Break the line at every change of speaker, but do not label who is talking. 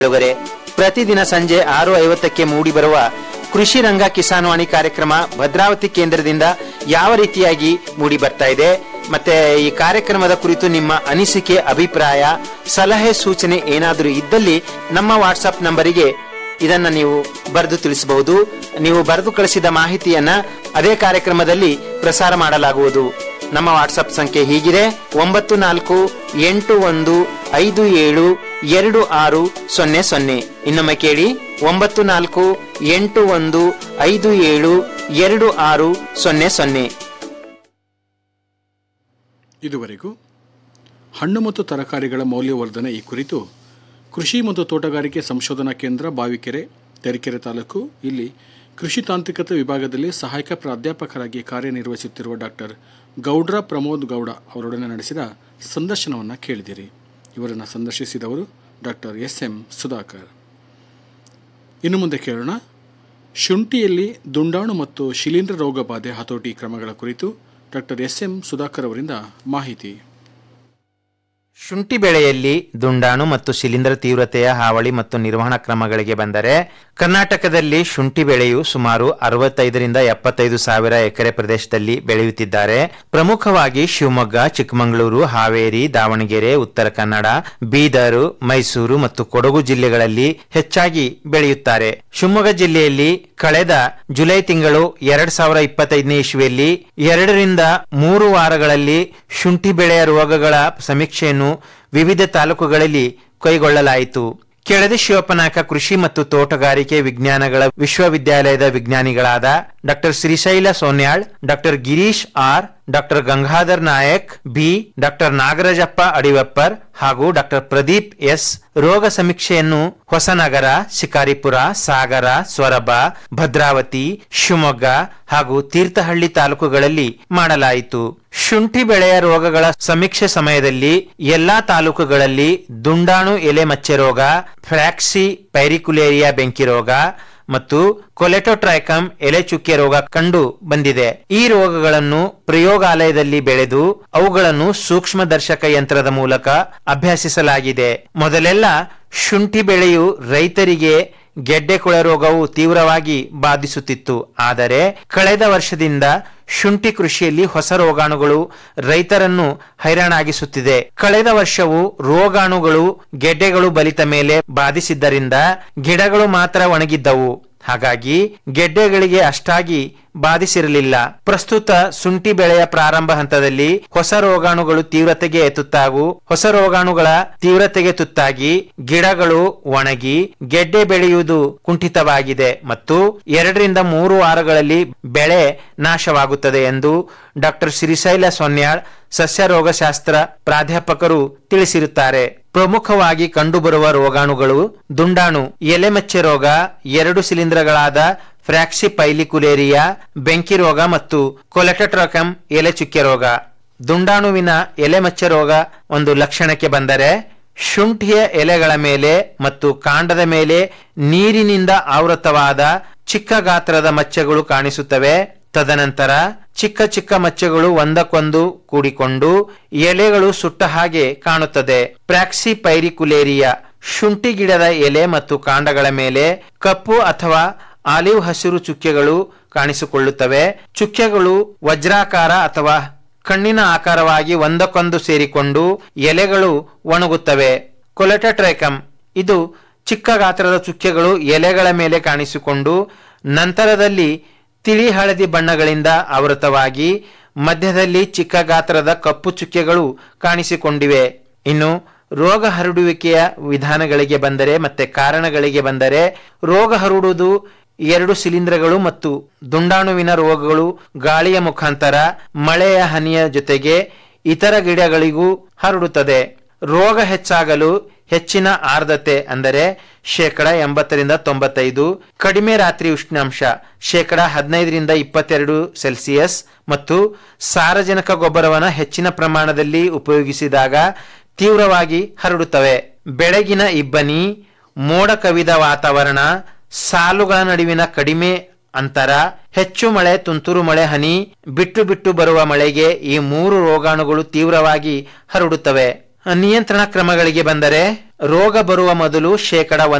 ಕೇಳುಗರೆ ಪ್ರತಿದಿನ ಸಂಜೆ ಆರು ಐವತ್ತಕ್ಕೆ ಮೂಡಿ ಬರುವ ಕೃಷಿ ರಂಗ ಕಿಸಾನ್ವಾಣಿ ಕಾರ್ಯಕ್ರಮ ಭದ್ರಾವತಿ ಕೇಂದ್ರದಿಂದ ಯಾವ ರೀತಿಯಾಗಿ ಮೂಡಿ ಬರ್ತಾ ಇದೆ ಮತ್ತೆ ಈ ಕಾರ್ಯಕ್ರಮದ ಕುರಿತು ನಿಮ್ಮ ಅನಿಸಿಕೆ ಅಭಿಪ್ರಾಯ ಸಲಹೆ ಸೂಚನೆ ಏನಾದರೂ ಇದ್ದಲ್ಲಿ ನಮ್ಮ ವಾಟ್ಸ್ಆಪ್ ನಂಬರಿಗೆ ಇದನ್ನ ನೀವು ಬರೆದು ತಿಳಿಸಬಹುದು ನೀವು ಬರೆದು ಕಳಿಸಿದ ಮಾಹಿತಿಯನ್ನ ಅದೇ ಕಾರ್ಯಕ್ರಮದಲ್ಲಿ ಪ್ರಸಾರ ಮಾಡಲಾಗುವುದು ನಮ್ಮ ವಾಟ್ಸ್ಆಪ್ ಸಂಖ್ಯೆ ಹೀಗಿದೆ ಒಂಬತ್ತು ನಾಲ್ಕು ಎಂಟು ಒಂದು ಐದು ಏಳು ಎರಡು ಆರು ಸೊನ್ನೆ ಸೊನ್ನೆ ಇನ್ನೊಮ್ಮೆ ಕೇಳಿ ಒಂಬತ್ತು ನಾಲ್ಕು ಎಂಟು ಒಂದು ಐದು ಏಳು ಎರಡು ಆರು ಸೊನ್ನೆ ಸೊನ್ನೆ
ಇದುವರೆಗೂ ಹಣ್ಣು ಮತ್ತು ತರಕಾರಿಗಳ ಮೌಲ್ಯವರ್ಧನೆ ಈ ಕುರಿತು ಕೃಷಿ ಮತ್ತು ತೋಟಗಾರಿಕೆ ಸಂಶೋಧನಾ ಕೇಂದ್ರ ಬಾವಿಕೆರೆ ತರೀಕೆರೆ ತಾಲೂಕು ಇಲ್ಲಿ ಕೃಷಿ ತಾಂತ್ರಿಕತೆ ವಿಭಾಗದಲ್ಲಿ ಸಹಾಯಕ ಪ್ರಾಧ್ಯಾಪಕರಾಗಿ ಕಾರ್ಯನಿರ್ವಹಿಸುತ್ತಿರುವ ಡಾಕ್ಟರ್ ಗೌಡ್ರ ಪ್ರಮೋದ್ ಗೌಡ ಅವರೊಡನೆ ನಡೆಸಿದ ಸಂದರ್ಶನವನ್ನು ಕೇಳಿದಿರಿ ಇವರನ್ನು ಸಂದರ್ಶಿಸಿದವರು ಡಾಕ್ಟರ್ ಎಸ್ ಎಂ ಸುಧಾಕರ್ ಇನ್ನು ಮುಂದೆ ಕೇಳೋಣ ಶುಂಠಿಯಲ್ಲಿ ದುಂಡಾಣು ಮತ್ತು ಶಿಲೀಂಧ್ರ ರೋಗ ಬಾಧೆ ಹತೋಟಿ ಕ್ರಮಗಳ ಕುರಿತು ಡಾಕ್ಟರ್ ಎಸ್ ಎಂ ಸುಧಾಕರ್ ಅವರಿಂದ ಮಾಹಿತಿ
ಶುಂಠಿ ಬೆಳೆಯಲ್ಲಿ ದುಂಡಾಣು ಮತ್ತು ಶಿಲೀಂಧ್ರ ತೀವ್ರತೆಯ ಹಾವಳಿ ಮತ್ತು ನಿರ್ವಹಣಾ ಕ್ರಮಗಳಿಗೆ ಬಂದರೆ ಕರ್ನಾಟಕದಲ್ಲಿ ಶುಂಠಿ ಬೆಳೆಯು ಸುಮಾರು ಅರವತ್ತೈದರಿಂದ ಎಪ್ಪತ್ತೈದು ಸಾವಿರ ಎಕರೆ ಪ್ರದೇಶದಲ್ಲಿ ಬೆಳೆಯುತ್ತಿದ್ದಾರೆ ಪ್ರಮುಖವಾಗಿ ಶಿವಮೊಗ್ಗ ಚಿಕ್ಕಮಗಳೂರು ಹಾವೇರಿ ದಾವಣಗೆರೆ ಉತ್ತರ ಕನ್ನಡ ಬೀದರ್ ಮೈಸೂರು ಮತ್ತು ಕೊಡಗು ಜಿಲ್ಲೆಗಳಲ್ಲಿ ಹೆಚ್ಚಾಗಿ ಬೆಳೆಯುತ್ತಾರೆ ಶಿವಮೊಗ್ಗ ಜಿಲ್ಲೆಯಲ್ಲಿ ಕಳೆದ ಜುಲೈ ತಿಂಗಳು ಎರಡ್ ಸಾವಿರ ಇಪ್ಪತ್ತೈದನೇ ಇಸ್ವಿಯಲ್ಲಿ ಎರಡರಿಂದ ಮೂರು ವಾರಗಳಲ್ಲಿ ಶುಂಠಿ ಬೆಳೆಯ ರೋಗಗಳ ಸಮೀಕ್ಷೆಯನ್ನು ವಿವಿಧ ತಾಲೂಕುಗಳಲ್ಲಿ ಕೈಗೊಳ್ಳಲಾಯಿತು ಕೆಳದಿ ಶಿವಪ್ಪನಾಯಕ ಕೃಷಿ ಮತ್ತು ತೋಟಗಾರಿಕೆ ವಿಜ್ಞಾನಗಳ ವಿಶ್ವವಿದ್ಯಾಲಯದ ವಿಜ್ಞಾನಿಗಳಾದ doctor Srishaila Sonyal doctor Girish R doctor Gangadhar Nayak B doctor Nagarajappa Adivappar ಹಾಗೂ ಡಾಕ್ಟರ್ ಪ್ರದೀಪ್ ಎಸ್ ರೋಗ ಸಮೀಕ್ಷೆಯನ್ನು ಹೊಸನಗರ ಶಿಕಾರಿಪುರ ಸಾಗರ ಸೊರಬ ಭದ್ರಾವತಿ ಶಿವಮೊಗ್ಗ ಹಾಗೂ ತೀರ್ಥಹಳ್ಳಿ ತಾಲೂಕುಗಳಲ್ಲಿ ಮಾಡಲಾಯಿತು ಶುಂಠಿ ಬೆಳೆಯ ರೋಗಗಳ ಸಮೀಕ್ಷೆ ಸಮಯದಲ್ಲಿ ಎಲ್ಲಾ ತಾಲೂಕುಗಳಲ್ಲಿ ದುಂಡಾಣು ಎಲೆ ಮಚ್ಚೆ ರೋಗ ಫ್ರಾಕ್ಸಿ ಪೈರಿಕುಲೇರಿಯಾ ಬೆಂಕಿ ರೋಗ ಮತ್ತು ಕೊಲೆಟೋಟ್ರೈಕಮ್ ಎಲೆ ಚುಕ್ಕೆ ರೋಗ ಕಂಡು ಬಂದಿದೆ ಈ ರೋಗಗಳನ್ನು ಪ್ರಯೋಗಾಲಯದಲ್ಲಿ ಬೆಳೆದು ಅವುಗಳನ್ನು ಸೂಕ್ಷ್ಮದರ್ಶಕ ಯಂತ್ರದ ಮೂಲಕ ಅಭ್ಯಸಿಸಲಾಗಿದೆ ಮೊದಲೆಲ್ಲ ಶುಂಠಿ ಬೆಳೆಯು ರೈತರಿಗೆ ಗೆಡ್ಡೆ ಕೊಳೆ ರೋಗವು ತೀವ್ರವಾಗಿ ಬಾಧಿಸುತ್ತಿತ್ತು ಆದರೆ ಕಳೆದ ವರ್ಷದಿಂದ ಶುಂಠಿ ಕೃಷಿಯಲ್ಲಿ ಹೊಸ ರೋಗಾಣುಗಳು ರೈತರನ್ನು ಹೈರಾಣಾಗಿಸುತ್ತಿದೆ ಕಳೆದ ವರ್ಷವು ರೋಗಾಣುಗಳು ಗೆಡ್ಡೆಗಳು ಬಲಿತ ಮೇಲೆ ಬಾಧಿಸಿದ್ದರಿಂದ ಗಿಡಗಳು ಮಾತ್ರ ಒಣಗಿದ್ದವು ಹಾಗಾಗಿ ಗೆಡ್ಡೆಗಳಿಗೆ ಅಷ್ಟಾಗಿ ಬಾಧಿಸಿರಲಿಲ್ಲ ಪ್ರಸ್ತುತ ಶುಂಠಿ ಬೆಳೆಯ ಪ್ರಾರಂಭ ಹಂತದಲ್ಲಿ ಹೊಸ ರೋಗಾಣುಗಳು ತೀವ್ರತೆಗೆ ತುತ್ತಾಗು ಹೊಸ ರೋಗಾಣುಗಳ ತೀವ್ರತೆಗೆ ತುತ್ತಾಗಿ ಗಿಡಗಳು ಒಣಗಿ ಗೆಡ್ಡೆ ಬೆಳೆಯುವುದು ಕುಂಠಿತವಾಗಿದೆ ಮತ್ತು ಎರಡರಿಂದ ಮೂರು ವಾರಗಳಲ್ಲಿ ಬೆಳೆ ನಾಶವಾಗುತ್ತದೆ ಎಂದು ಡಾಕ್ಟರ್ ಶ್ರೀಶೈಲ ಸೊನ್ಯಾಳ್ ಸಸ್ಯ ರೋಗಶಾಸ್ತ್ರ ಪ್ರಾಧ್ಯಾಪಕರು ತಿಳಿಸಿರುತ್ತಾರೆ ಪ್ರಮುಖವಾಗಿ ಕಂಡುಬರುವ ರೋಗಾಣುಗಳು ದುಂಡಾಣು ಎಲೆಮಚ್ಚೆ ರೋಗ ಎರಡು ಶಿಲೀಂಧ್ರಗಳಾದ ಫ್ರಾಕ್ಸಿಪೈಲಿಕುಲೇರಿಯಾ ಬೆಂಕಿ ರೋಗ ಮತ್ತು ಕೊಲೆಟಟ್ರಕಮ್ ಎಲೆ ಚುಕ್ಕೆ ರೋಗ ದುಂಡಾಣುವಿನ ಎಲೆಮಚ್ಚೆ ರೋಗ ಒಂದು ಲಕ್ಷಣಕ್ಕೆ ಬಂದರೆ ಶುಂಠಿಯ ಎಲೆಗಳ ಮೇಲೆ ಮತ್ತು ಕಾಂಡದ ಮೇಲೆ ನೀರಿನಿಂದ ಆವೃತವಾದ ಚಿಕ್ಕ ಗಾತ್ರದ ಮಚ್ಚೆಗಳು ಕಾಣಿಸುತ್ತವೆ ತದನಂತರ ಚಿಕ್ಕ ಚಿಕ್ಕ ಮಚ್ಚೆಗಳು ಒಂದಕ್ಕೊಂದು ಕೂಡಿಕೊಂಡು ಎಲೆಗಳು ಸುಟ್ಟ ಹಾಗೆ ಕಾಣುತ್ತದೆ ಪ್ರಾಕ್ಸಿ ಪೈರಿಕುಲೇರಿಯಾ ಶುಂಠಿ ಗಿಡದ ಎಲೆ ಮತ್ತು ಕಾಂಡಗಳ ಮೇಲೆ ಕಪ್ಪು ಅಥವಾ ಆಲಿವ್ ಹಸಿರು ಚುಕ್ಕೆಗಳು ಕಾಣಿಸಿಕೊಳ್ಳುತ್ತವೆ ಚುಕ್ಕೆಗಳು ವಜ್ರಾಕಾರ ಅಥವಾ ಕಣ್ಣಿನ ಆಕಾರವಾಗಿ ಒಂದಕ್ಕೊಂದು ಸೇರಿಕೊಂಡು ಎಲೆಗಳು ಒಣಗುತ್ತವೆ ಕೊಲೆಟಟ್ರೈಕಮ್ ಇದು ಚಿಕ್ಕ ಗಾತ್ರದ ಚುಕ್ಕೆಗಳು ಎಲೆಗಳ ಮೇಲೆ ಕಾಣಿಸಿಕೊಂಡು ನಂತರದಲ್ಲಿ ತಿಳಿ ಹಳದಿ ಬಣ್ಣಗಳಿಂದ ಆವೃತವಾಗಿ ಮಧ್ಯದಲ್ಲಿ ಚಿಕ್ಕ ಗಾತ್ರದ ಕಪ್ಪು ಚುಕ್ಕೆಗಳು ಕಾಣಿಸಿಕೊಂಡಿವೆ ಇನ್ನು ರೋಗ ಹರಡುವಿಕೆಯ ವಿಧಾನಗಳಿಗೆ ಬಂದರೆ ಮತ್ತೆ ಕಾರಣಗಳಿಗೆ ಬಂದರೆ ರೋಗ ಹರಡುವುದು ಎರಡು ಶಿಲೀಂಧ್ರಗಳು ಮತ್ತು ದುಂಡಾಣುವಿನ ರೋಗಗಳು ಗಾಳಿಯ ಮುಖಾಂತರ ಮಳೆಯ ಹನಿಯ ಜೊತೆಗೆ ಇತರ ಗಿಡಗಳಿಗೂ ಹರಡುತ್ತದೆ ರೋಗ ಹೆಚ್ಚಾಗಲು ಹೆಚ್ಚಿನ ಆರ್ದ್ರತೆ ಅಂದರೆ ಶೇಕಡ ಎಂಬತ್ತರಿಂದ ತೊಂಬತ್ತೈದು ಕಡಿಮೆ ರಾತ್ರಿ ಉಷ್ಣಾಂಶ ಶೇಕಡ ಹದಿನೈದರಿಂದ ಇಪ್ಪತ್ತೆರಡು ಸೆಲ್ಸಿಯಸ್ ಮತ್ತು ಸಾರಜನಕ ಗೊಬ್ಬರವನ್ನು ಹೆಚ್ಚಿನ ಪ್ರಮಾಣದಲ್ಲಿ ಉಪಯೋಗಿಸಿದಾಗ ತೀವ್ರವಾಗಿ ಹರಡುತ್ತವೆ ಬೆಳಗಿನ ಇಬ್ಬನಿ ಮೋಡ ಕವಿದ ವಾತಾವರಣ ಸಾಲುಗಳ ನಡುವಿನ ಕಡಿಮೆ ಅಂತರ ಹೆಚ್ಚು ಮಳೆ ತುಂತುರು ಮಳೆ ಹನಿ ಬಿಟ್ಟು ಬಿಟ್ಟು ಬರುವ ಮಳೆಗೆ ಈ ಮೂರು ರೋಗಾಣುಗಳು ತೀವ್ರವಾಗಿ ಹರಡುತ್ತವೆ ನಿಯಂತ್ರಣ ಕ್ರಮಗಳಿಗೆ ಬಂದರೆ ರೋಗ ಬರುವ ಮೊದಲು ಶೇಕಡ